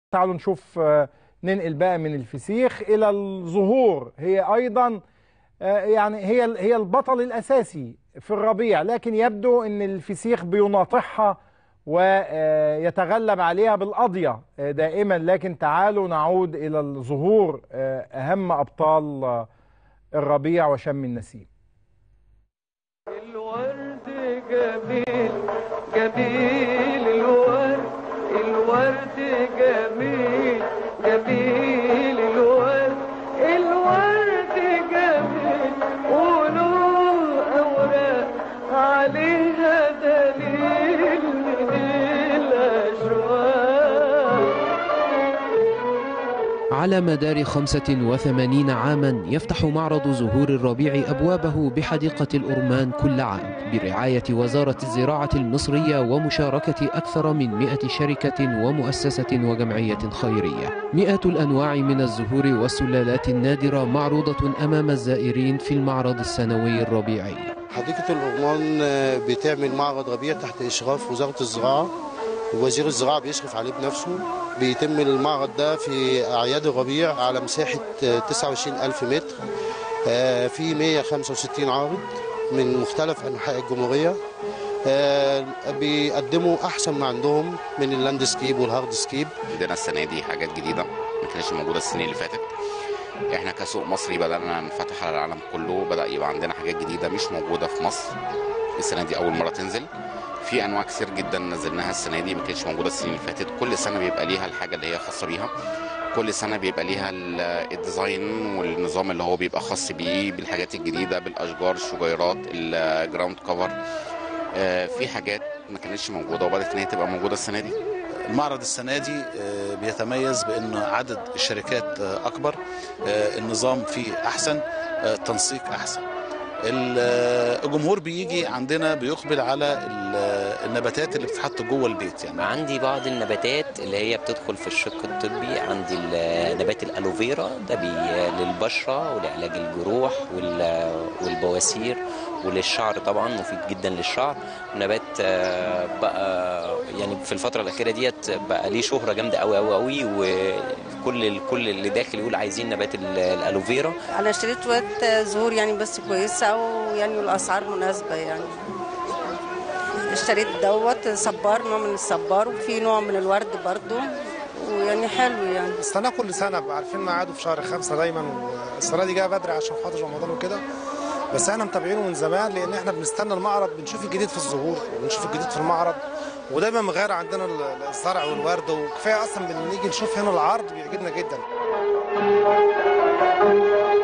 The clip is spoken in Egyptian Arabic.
تعالوا نشوف آه، ننقل بقى من الفسيخ الى الزهور هي ايضا آه، يعني هي هي البطل الاساسي في الربيع لكن يبدو ان الفسيخ بيناطحها ويتغلب عليها بالقضيه آه، دائما لكن تعالوا نعود الى الزهور آه، اهم ابطال آه، الربيع وشم النسيم الورد جميل جميل الورد الورد جميل جميل الورد الورد جميل وله أوراق عليها دليل من الأشواق على مدار 85 عاما يفتح معرض زهور الربيع أبوابه بحديقة الأرمان كل عام برعاية وزارة الزراعة المصرية ومشاركة أكثر من 100 شركة ومؤسسة وجمعية خيرية مئة الأنواع من الزهور والسلالات النادرة معروضة أمام الزائرين في المعرض السنوي الربيعي حديقة الأرمان آه، بتعمل معرض ربيع تحت إشراف وزارة الزراعة ووزير الزراعة بيشرف عليه بنفسه بيتم المعرض ده في أعياد الربيع على مساحة آه، 29 ألف متر آه، في 165 عارض من مختلف أنحاء الجمهورية آه، بيقدموا أحسن ما عندهم من اللاندسكيب والهاردسكيب عندنا السنه دي حاجات جديده ما كانتش موجوده السنه اللي فاتت احنا كسوق مصري بدانا نفتح على العالم كله بدا يبقى عندنا حاجات جديده مش موجوده في مصر السنه دي اول مره تنزل في انواع كتير جدا نزلناها السنه دي ما كانتش موجوده السنه اللي فاتت كل سنه بيبقى ليها الحاجه اللي هي خاصه بيها كل سنه بيبقى ليها ال- الديزاين والنظام اللي هو بيبقى خاص بيه بالحاجات الجديده بالاشجار الشجيرات الجراوند كفر في حاجات ما كانتش موجوده وبدات ان هي تبقى موجوده السنه دي المعرض السنة دي آه، بيتميز بأن عدد الشركات آه، أكبر آه، النظام فيه أحسن آه، تنسيق أحسن ال- آه، الجمهور بيجي عندنا بيقبل على ال- آه، النباتات اللي بتتحط جوه البيت يعني عندي بعض النباتات اللي هي بتدخل في الشق الطبي عندي ال- نبات الالوفيرا ده بي للبشره ولعلاج الجروح وال- والبواسير وللشعر طبعا مفيد جدا للشعر نبات آه، بقى يعني في الفتره الاخيره ديت بقى ليه شهره جامده قوي قوي قوي وكل الكل اللي داخل يقول عايزين نبات ال- الالوفيرا انا اشتريت شويه زهور يعني بس كويسه ويعني والاسعار مناسبه يعني اشتريت دوت صبار نوع من الصبار وفي نوع من الورد برضو ويعني حلو يعني السنة كل سنة بقى عارفين ميعاده في شهر خمسة دايما والسنة دي جاية بدري عشان خاطر رمضان وكده بس احنا متابعينه من زمان لان احنا بنستنى المعرض بنشوف الجديد في الزهور وبنشوف الجديد في المعرض ودايما مغير عندنا ال- الزرع والورد وكفايه اصلا بنيجي نشوف هنا العرض بيعجبنا جدا